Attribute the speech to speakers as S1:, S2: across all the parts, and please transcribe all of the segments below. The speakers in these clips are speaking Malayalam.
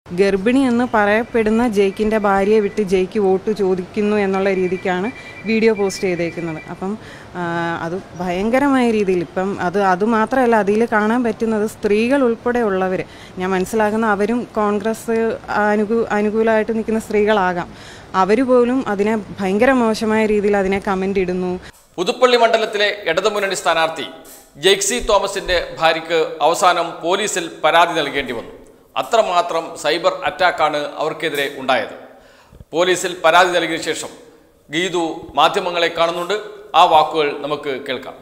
S1: ഗർഭിണി എന്ന് പറയപ്പെടുന്ന ജയ്ക്കിൻ്റെ ഭാര്യയെ വിട്ട് ജയ്ക്ക് വോട്ട് ചോദിക്കുന്നു എന്നുള്ള രീതിക്കാണ് വീഡിയോ പോസ്റ്റ് ചെയ്തേക്കുന്നത് അപ്പം ആ, അത് ഭയങ്കരമായ രീതിയിൽ ഇപ്പം അത് അതുമാത്രമല്ല അതിൽ കാണാൻ പറ്റുന്നത് സ്ത്രീകൾ ഉൾപ്പെടെ ഉള്ളവർ ഞാൻ മനസ്സിലാക്കുന്ന അവരും കോൺഗ്രസ് അനുകൂ അനുകൂലമായിട്ട് നിൽക്കുന്ന സ്ത്രീകളാകാം അവർ പോലും അതിനെ ഭയങ്കര മോശമായ രീതിയിൽ അതിനെ കമൻ്റ് ഇടുന്നു
S2: പുതുപ്പള്ളി മണ്ഡലത്തിലെ ഇടതുമുന്നണി സ്ഥാനാർത്ഥി ജെയ്ക്സി തോമസിന്റെ ഭാര്യയ്ക്ക് അവസാനം പോലീസിൽ പരാതി നൽകേണ്ടി വന്നു അത്രമാത്രം സൈബർ അറ്റാക്കാണ് അവർക്കെതിരെ ഉണ്ടായത് പോലീസിൽ പരാതി നൽകിയ ശേഷം ഗീതു മാധ്യമങ്ങളെ കാണുന്നുണ്ട് ആ വാക്കുകൾ നമുക്ക് കേൾക്കാം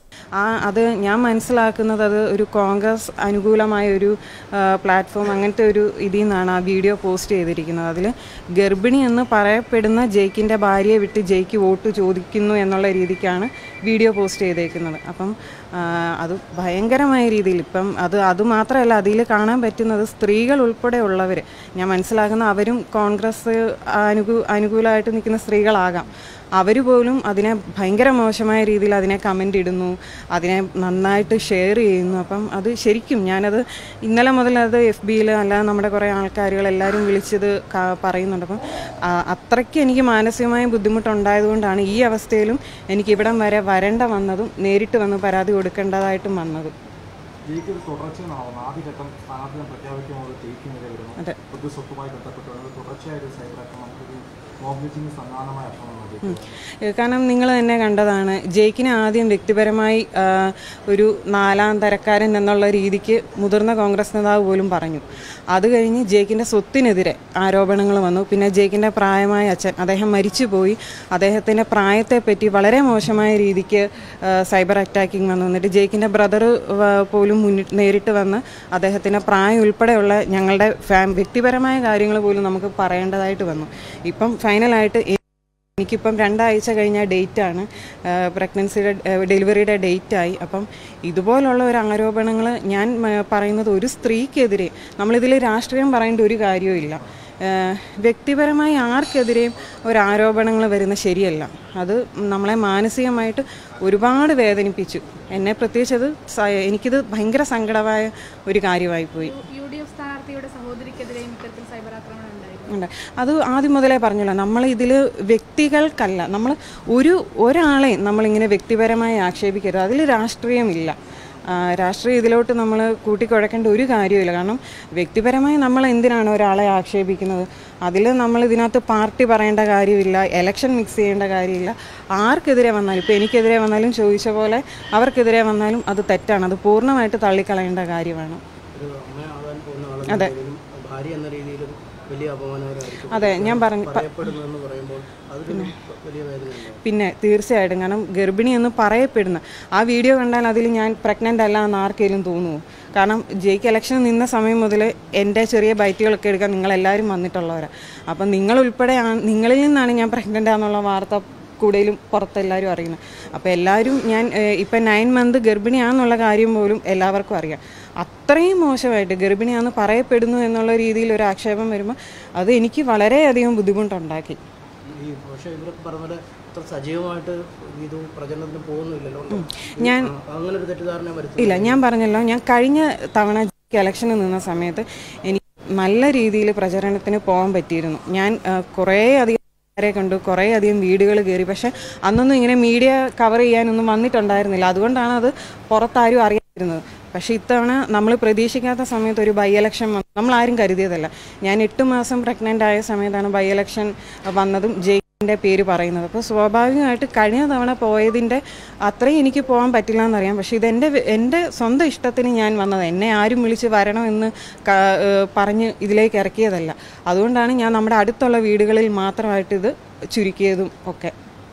S1: ആ അത് ഞാൻ മനസ്സിലാക്കുന്നത് അത് ഒരു കോൺഗ്രസ് അനുകൂലമായ ഒരു ആ, പ്ലാറ്റ്ഫോം അങ്ങനത്തെ ഒരു ഇതിൽ നിന്നാണ് ആ വീഡിയോ പോസ്റ്റ് ചെയ്തിരിക്കുന്നത് അതിൽ ഗർഭിണി എന്ന് പറയപ്പെടുന്ന ജയ്ക്കിൻ്റെ ഭാര്യയെ വിട്ട് ജയ്ക്ക് വോട്ട് ചോദിക്കുന്നു എന്നുള്ള രീതിക്കാണ് വീഡിയോ പോസ്റ്റ് ചെയ്തേക്കുന്നത് അപ്പം ആ, അത് ഭയങ്കരമായ രീതിയിൽ ഇപ്പം അത് അതുമാത്രമല്ല അതിൽ കാണാൻ പറ്റുന്നത് സ്ത്രീകൾ ഉൾപ്പെടെ ഉള്ളവർ ഞാൻ മനസ്സിലാക്കുന്ന അവരും കോൺഗ്രസ് അനുകൂ അനുകൂലമായിട്ട് നിൽക്കുന്ന സ്ത്രീകളാകാം അവർ പോലും അതിനെ ഭയങ്കര മോശമായ രീതിയിൽ അതിനെ കമൻ്റ് ഇടുന്നു അതിനെ നന്നായിട്ട് ഷെയർ ചെയ്യുന്നു അപ്പം അത് ശരിക്കും ഞാനത് ഇന്നലെ മുതൽ അത് എഫ് ബിയിൽ അല്ലാതെ നമ്മുടെ കുറേ ആൾക്കാരുകൾ എല്ലാവരും വിളിച്ചത് ക- പറയുന്നുണ്ട് അപ്പം ആ, അത്രയ്ക്ക് എനിക്ക് മാനസികമായ ബുദ്ധിമുട്ടുണ്ടായതുകൊണ്ടാണ് ഈ അവസ്ഥയിലും എനിക്ക് ഇവിടം വരെ വരേണ്ട വന്നതും നേരിട്ട് വന്ന് പരാതി കൊടുക്കേണ്ടതായിട്ടും വന്നതും
S3: ജയിക്ക് ഒരു തുടർച്ചയെന്നാവുന്നു ആദ്യഘട്ടം സ്ഥാനാർത്ഥിയെ പ്രഖ്യാപിക്കുമ്പോൾ ജയിക്കുന്നില്ല വരുന്നു
S1: അതെ.
S3: പൊതു സ്വത്തുമായി ബന്ധപ്പെട്ട് ഒരു തുടർച്ചയായ ഒരു സൈബർ ആക്രമണം ഒരു മോബ് മീറ്റിംഗ് സമാനമായ ആക്രമണം നടത്തി
S1: ഏഹ് കാരണം നിങ്ങൾ തന്നെ കണ്ടതാണ് ജയിക്കിനെ ആദ്യം വ്യക്തിപരമായി ആ, ഒരു നാലാം തരക്കാരൻ എന്നുള്ള രീതിക്ക് മുതിർന്ന കോൺഗ്രസ് നേതാവ് പോലും പറഞ്ഞു അത് കഴിഞ്ഞ് ജയിക്കിൻ്റെ സ്വത്തിനെതിരെ ആരോപണങ്ങൾ വന്നു പിന്നെ ജയിക്കിൻ്റെ പ്രായമായ അച്ഛൻ അദ്ദേഹം മരിച്ചുപോയി അദ്ദേഹത്തിൻ്റെ പ്രായത്തെപ്പറ്റി വളരെ മോശമായ രീതിക്ക് ആ, സൈബർ അറ്റാക്കിംഗ് വന്നു എന്നിട്ട് ജയിക്കിൻ്റെ ബ്രദർ പോലും മുന്നിട്ട് നേരിട്ട് വന്ന് അദ്ദേഹത്തിൻ്റെ പ്രായം ഉൾപ്പെടെയുള്ള ഞങ്ങളുടെ ഫാം വ്യക്തിപരമായ കാര്യങ്ങൾ പോലും നമുക്ക് പറയേണ്ടതായിട്ട് വന്നു ഇപ്പം ഫൈനലായിട്ട് എനിക്കിപ്പം രണ്ടാഴ്ച കഴിഞ്ഞ ഡേറ്റാണ് പ്രഗ്നൻസിയുടെ ഡെലിവറിയുടെ ഡേറ്റായി അപ്പം ഇതുപോലുള്ള ഒരു ആരോപണങ്ങൾ ഞാൻ ആ, പറയുന്നത് ഒരു സ്ത്രീക്കെതിരെ നമ്മളിതിൽ രാഷ്ട്രീയം പറയേണ്ട ഒരു കാര്യവുമില്ല ആ, വ്യക്തിപരമായി ആർക്കെതിരെയും ഒരു ആരോപണങ്ങൾ വരുന്ന ശരിയല്ല അത് നമ്മളെ മാനസികമായിട്ട് ഒരുപാട് വേദനിപ്പിച്ചു എന്നെ പ്രത്യേകിച്ച് അത് സ- എനിക്കിത് ഭയങ്കര സങ്കടമായ ഒരു കാര്യമായി പോയി
S4: യു ഡി എഫ് സ്ഥാനാർത്ഥിയുടെ സഹോദരിക്കെതിരെയും ഇത്തരത്തിൽ സൈബർ ആക്രമണം ഉണ്ടായിരുന്നു
S1: ഉണ്ട് അത് ആദ്യം മുതലേ പറഞ്ഞല്ലോ നമ്മൾ ഇതിൽ വ്യക്തികൾക്കല്ല നമ്മൾ ഒരു ഒരാളെ നമ്മളിങ്ങനെ വ്യക്തിപരമായി ആക്ഷേപിക്കരുത് അതിൽ രാഷ്ട്രീയമില്ല ആ, രാഷ്ട്രീയം ഇതിലോട്ട് നമ്മൾ കൂട്ടിക്കുഴക്കേണ്ട ഒരു കാര്യമില്ല കാരണം വ്യക്തിപരമായി നമ്മൾ എന്തിനാണ് ഒരാളെ ആക്ഷേപിക്കുന്നത് അതിൽ നമ്മൾ ഇതിനകത്ത് പാർട്ടി പറയേണ്ട കാര്യമില്ല എലക്ഷൻ മിക്സ് ചെയ്യേണ്ട കാര്യമില്ല ആർക്കെതിരെ വന്നാലും ഇപ്പോൾ എനിക്കെതിരെ വന്നാലും ചോദിച്ച പോലെ അവർക്കെതിരെ വന്നാലും അത് തെറ്റാണ് അത് പൂർണ്ണമായിട്ട് തള്ളിക്കളയേണ്ട കാര്യമാണ്
S5: ഒരു അമ്മയാകാൻ പോകുന്ന ആളെന്ന രീതിയിലും ഭാര്യ എന്ന രീതിയിലും വലിയ അപമാനകരമായിരിക്കും
S1: അതെ ഞാൻ പറഞ്ഞു
S5: പറയപ്പെടുന്നു എന്ന് പറയുമ്പോൾ അതൊരു വലിയ വേദനയുണ്ട്
S1: പിന്നെ തീർച്ചയായിട്ടും കാരണം ഗർഭിണി എന്ന് പറയപ്പെടുന്ന ആ വീഡിയോ കണ്ടാൽ അതിൽ ഞാൻ പ്രഗ്നൻ്റ് അല്ല എന്ന് ആർക്കെങ്കിലും തോന്നുമോ കാരണം ജയിക്ക് ഇലക്ഷൻ നിന്ന സമയം മുതൽ എൻ്റെ ചെറിയ ബൈറ്റുകളൊക്കെ എടുക്കാൻ നിങ്ങളെല്ലാവരും വന്നിട്ടുള്ളവരാണ് അപ്പം നിങ്ങളുൾപ്പെടെ ആ- നിങ്ങളിൽ നിന്നാണ് ഞാൻ പ്രഗ്നൻ്റ് ആണെന്നുള്ള വാർത്ത കൂടുതലും പുറത്തെല്ലാവരും അറിയുന്നത് അപ്പോൾ എല്ലാവരും ഞാൻ ഏഹ്, ഇപ്പം നയൻ മന്ത് ഗർഭിണിയാണെന്നുള്ള കാര്യം പോലും എല്ലാവർക്കും അറിയാം അത്രയും മോശമായിട്ട് ഗർഭിണിയാണെന്ന് പറയപ്പെടുന്നു എന്നുള്ള രീതിയിൽ ഒരു ആക്ഷേപം വരുമ്പോൾ അത് എനിക്ക് വളരെയധികം ബുദ്ധിമുട്ടുണ്ടാക്കി
S5: ഈ പക്ഷേ ഇവരൊക്കെ പറഞ്ഞ പോലെ അത്ര സജീവമായിട്ട് ഇത് പ്രചരണത്തിന് പോകുന്നില്ലല്ലോ
S1: ഞാൻ
S5: ആ, അങ്ങനെ ഒരു തെറ്റിദ്ധാരണ വരുത്തുന്നു
S1: ഇല്ല ഞാൻ പറഞ്ഞല്ലോ ഞാൻ കഴിഞ്ഞ തവണ ഇലക്ഷന് നിന്ന സമയത്ത് എനിക്ക് നല്ല രീതിയിൽ പ്രചരണത്തിന് പോകാൻ പറ്റിയിരുന്നു ഞാൻ ആ, കുറേ അധികം ആരെ കണ്ടു കുറേ അധികം വീടുകൾ കയറി പക്ഷെ അന്നൊന്നും ഇങ്ങനെ മീഡിയ കവർ ചെയ്യാനൊന്നും വന്നിട്ടുണ്ടായിരുന്നില്ല അതുകൊണ്ടാണ് അത് പുറത്താരും അറിയാതിരുന്നത് പക്ഷെ ഇത്തവണ നമ്മൾ പ്രതീക്ഷിക്കാത്ത സമയത്ത് ഒരു ബൈ ഇലക്ഷൻ വന്നു നമ്മളാരും കരുതിയതല്ല ഞാൻ എട്ട് മാസം പ്രഗ്നൻ്റ് ആയ സമയത്താണ് ബൈ ഇലക്ഷൻ വന്നതും ജയിക്കിൻ്റെ പേര് പറയുന്നത് അപ്പോൾ സ്വാഭാവികമായിട്ട് കഴിഞ്ഞ തവണ പോയതിൻ്റെ അത്രയും എനിക്ക് പോകാൻ പറ്റില്ല എന്നറിയാം പക്ഷേ ഇതെൻ്റെ എൻ്റെ സ്വന്തം ഇഷ്ടത്തിന് ഞാൻ വന്നത് എന്നെ ആരും വിളിച്ച് വരണമെന്ന് ക- ഏഹ് പറഞ്ഞ് ഇതിലേക്ക് ഇറക്കിയതല്ല അതുകൊണ്ടാണ് ഞാൻ നമ്മുടെ അടുത്തുള്ള വീടുകളിൽ മാത്രമായിട്ട് ഇത് ചുരുക്കിയതും ഒക്കെ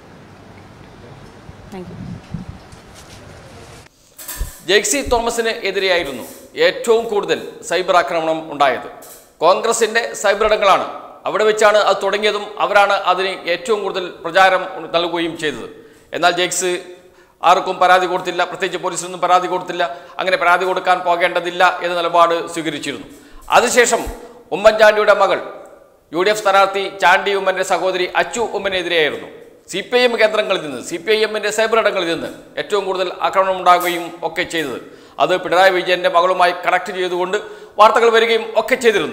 S1: താങ്ക് യു
S2: ജെയ്ക്സി തോമസിന് എതിരെയായിരുന്നു ഏറ്റവും കൂടുതൽ സൈബർ ആക്രമണം ഉണ്ടായത് കോൺഗ്രസിന്റെ സൈബർ ഇടങ്ങളാണ് അവിടെ വെച്ചാണ് അത് തുടങ്ങിയതും അവരാണ് അതിന് ഏറ്റവും കൂടുതൽ പ്രചാരം നൽകുകയും ചെയ്തത് എന്നാൽ ജെയ്ക്സ് ആർക്കും പരാതി കൊടുത്തില്ല പ്രത്യേകിച്ച് പോലീസിനൊന്നും പരാതി കൊടുത്തില്ല അങ്ങനെ പരാതി കൊടുക്കാൻ പോകേണ്ടതില്ല എന്ന നിലപാട് സ്വീകരിച്ചിരുന്നു അതിനുശേഷം ഉമ്മൻചാണ്ടിയുടെ മകൾ യു ഡി എഫ് സ്ഥാനാർത്ഥി ചാണ്ടി ഉമ്മന്റെ സഹോദരി അച്ചു ഉമ്മനെതിരെയായിരുന്നു സി പി ഐ എം കേന്ദ്രങ്ങളിൽ നിന്ന് സി പി ഐ എമ്മിന്റെ സൈബർ ഇടങ്ങളിൽ നിന്ന് ഏറ്റവും കൂടുതൽ ആക്രമണം ഉണ്ടാകുകയും ഒക്കെ ചെയ്തത് അത് പിണറായി വിജയന്റെ മകളുമായി കണക്ട് ചെയ്തുകൊണ്ട് വാർത്തകൾ വരികയും ഒക്കെ ചെയ്തിരുന്നു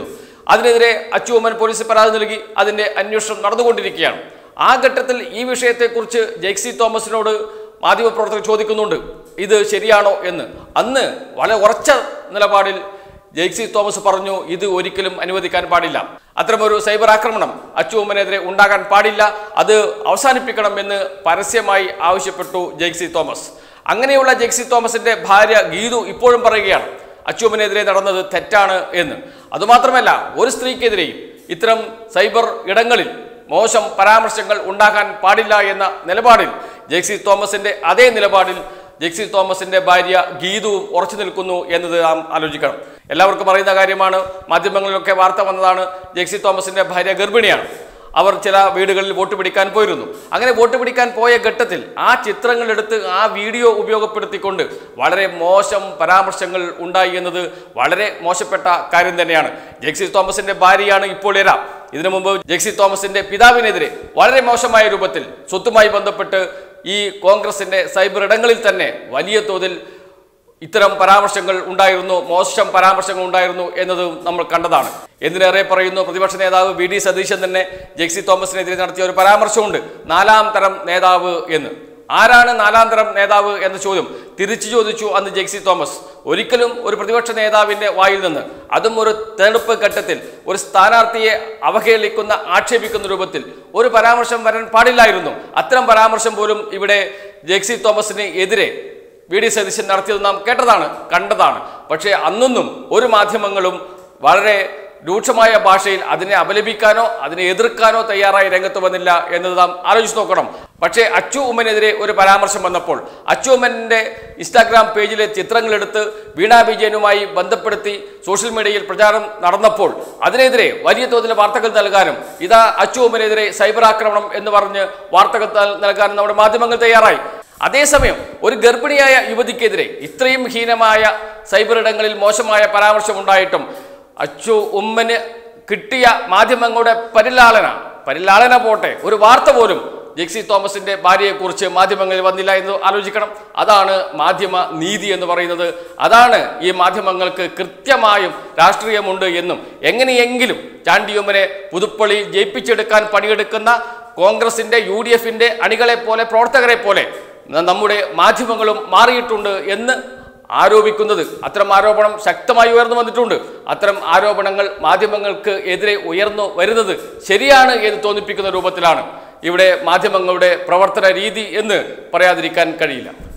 S2: അതിനെതിരെ അച്ചുമ്മൻ പോലീസ് പരാതി നൽകി അതിന്റെ അന്വേഷണം നടന്നുകൊണ്ടിരിക്കുകയാണ് ആ ഘട്ടത്തിൽ ഈ വിഷയത്തെക്കുറിച്ച് ജെക്സി തോമസിനോട് മാധ്യമപ്രവർത്തകർ ചോദിക്കുന്നുണ്ട് ഇത് ശരിയാണോ എന്ന് അന്ന് വളരെ ഉറച്ച നിലപാടിൽ ജെയ്സി തോമസ് പറഞ്ഞു ഇത് ഒരിക്കലും അനുവദിക്കാൻ പാടില്ല അത്തരമൊരു സൈബർ ആക്രമണം അച്ചുമ്മനെതിരെ ഉണ്ടാകാൻ പാടില്ല അത് അവസാനിപ്പിക്കണം എന്ന് പരസ്യമായി ആവശ്യപ്പെട്ടു ജെയ്സി തോമസ് അങ്ങനെയുള്ള ജെയ്സി തോമസിന്റെ ഭാര്യ ഗീതു ഇപ്പോഴും പറയുകയാണ് അച്ചുമ്മനെതിരെ നടന്നത് തെറ്റാണ് എന്ന് അതുമാത്രമല്ല ഒരു സ്ത്രീക്കെതിരെയും ഇത്തരം സൈബർ ഇടങ്ങളിൽ മോശം പരാമർശങ്ങൾ ഉണ്ടാകാൻ പാടില്ല എന്ന നിലപാടിൽ ജെക്സി തോമസിന്റെ അതേ നിലപാടിൽ ജെക്സി തോമസിന്റെ ഭാര്യ ഗീതുവും ഉറച്ചു നിൽക്കുന്നു എന്നത് നാം ആലോചിക്കണം എല്ലാവർക്കും അറിയുന്ന കാര്യമാണ് മാധ്യമങ്ങളിലൊക്കെ വാർത്ത വന്നതാണ് ജെക്സി തോമസിന്റെ ഭാര്യ ഗർഭിണിയാണ് അവർ ചില വീടുകളിൽ വോട്ട് പിടിക്കാൻ പോയിരുന്നു അങ്ങനെ വോട്ട് പിടിക്കാൻ പോയ ഘട്ടത്തിൽ ആ ചിത്രങ്ങൾ എടുത്ത് ആ വീഡിയോ ഉപയോഗപ്പെടുത്തിക്കൊണ്ട് വളരെ മോശം പരാമർശങ്ങൾ ഉണ്ടായി എന്നത് വളരെ മോശപ്പെട്ട കാര്യം തന്നെയാണ് ജെക്സി തോമസിന്റെ ഭാര്യയാണ് ഇപ്പോൾ ഇര ഇതിനു മുമ്പ് ജെക്സി തോമസിന്റെ പിതാവിനെതിരെ വളരെ മോശമായ രൂപത്തിൽ സ്വത്തുമായി ബന്ധപ്പെട്ട് ഈ കോൺഗ്രസിന്റെ സൈബർ ഇടങ്ങളിൽ തന്നെ വലിയ തോതിൽ ഇത്തരം പരാമർശങ്ങൾ ഉണ്ടായിരുന്നു മോശം പരാമർശങ്ങൾ ഉണ്ടായിരുന്നു എന്നത് നമ്മൾ കണ്ടതാണ് എന്തിനേറെ പറയുന്നു പ്രതിപക്ഷ നേതാവ് വി ഡി സതീശൻ തന്നെ ജെക്സി തോമസിനെതിരെ നടത്തിയ ഒരു പരാമർശമുണ്ട് നാലാം തരം നേതാവ് എന്ന് ആരാണ് നാലാം തരം നേതാവ് എന്ന ചോദ്യം തിരിച്ചു ചോദിച്ചു അന്ന് ജെക്സി തോമസ് ഒരിക്കലും ഒരു പ്രതിപക്ഷ നേതാവിന്റെ വായിൽ നിന്ന് അതും ഒരു തെരഞ്ഞെടുപ്പ് ഘട്ടത്തിൽ ഒരു സ്ഥാനാർത്ഥിയെ അവഹേളിക്കുന്ന ആക്ഷേപിക്കുന്ന രൂപത്തിൽ ഒരു പരാമർശം വരാൻ പാടില്ലായിരുന്നു അത്തരം പരാമർശം പോലും ഇവിടെ ജെക്സി തോമസിന് എതിരെ വി ഡി സതീശൻ നടത്തിയത് നാം കേട്ടതാണ് കണ്ടതാണ് പക്ഷേ അന്നൊന്നും ഒരു മാധ്യമങ്ങളും വളരെ രൂക്ഷമായ ഭാഷയിൽ അതിനെ അപലപിക്കാനോ അതിനെ എതിർക്കാനോ തയ്യാറായി രംഗത്ത് വന്നില്ല എന്നത് നാം ആലോചിച്ച് നോക്കണം പക്ഷേ അച്ചു ഉമ്മനെതിരെ ഒരു പരാമർശം വന്നപ്പോൾ അച്ചു ഉമ്മന്റെ ഇൻസ്റ്റാഗ്രാം പേജിലെ ചിത്രങ്ങളെടുത്ത് വീണ വിജയനുമായി ബന്ധപ്പെടുത്തി സോഷ്യൽ മീഡിയയിൽ പ്രചാരം നടന്നപ്പോൾ അതിനെതിരെ വലിയ തോതിൽ വാർത്തകൾ നൽകാനും ഇതാ അച്ചു ഉമ്മനെതിരെ സൈബർ ആക്രമണം എന്ന് പറഞ്ഞ് വാർത്തകൾ നൽ- നൽകാനും നമ്മുടെ മാധ്യമങ്ങൾ തയ്യാറായി അതേസമയം ഒരു ഗർഭിണിയായ യുവതിക്കെതിരെ ഇത്രയും ഹീനമായ സൈബർ ഇടങ്ങളിൽ മോശമായ പരാമർശം ഉണ്ടായിട്ടും അച്ചു ഉമ്മന് കിട്ടിയ മാധ്യമങ്ങളുടെ പരിലാളന പരിലാളന പോട്ടെ ഒരു വാർത്ത പോലും ജെക്സി തോമസിന്റെ ഭാര്യയെക്കുറിച്ച് മാധ്യമങ്ങളിൽ വന്നില്ല എന്ന് ആലോചിക്കണം അതാണ് മാധ്യമ നീതി എന്ന് പറയുന്നത് അതാണ് ഈ മാധ്യമങ്ങൾക്ക് കൃത്യമായും രാഷ്ട്രീയമുണ്ട് എന്നും എങ്ങനെയെങ്കിലും ചാണ്ടിയുമ്മനെ പുതുപ്പള്ളി ജയിപ്പിച്ചെടുക്കാൻ പണിയെടുക്കുന്ന കോൺഗ്രസിന്റെ യു ഡി എഫിന്റെ അണികളെ പോലെ പ്രവർത്തകരെ പോലെ ന- നമ്മുടെ മാധ്യമങ്ങളും മാറിയിട്ടുണ്ട് എന്ന് ആരോപിക്കുന്നത് അത്തരം ആരോപണം ശക്തമായി ഉയർന്നു വന്നിട്ടുണ്ട് അത്തരം ആരോപണങ്ങൾ മാധ്യമങ്ങൾക്ക് എതിരെ ഉയർന്നു വരുന്നത് ശരിയാണ് എന്ന് തോന്നിപ്പിക്കുന്ന രൂപത്തിലാണ് ഇവിടെ മാധ്യമങ്ങളുടെ പ്രവർത്തന രീതി എന്ന് പറയാതിരിക്കാൻ കഴിയില്ല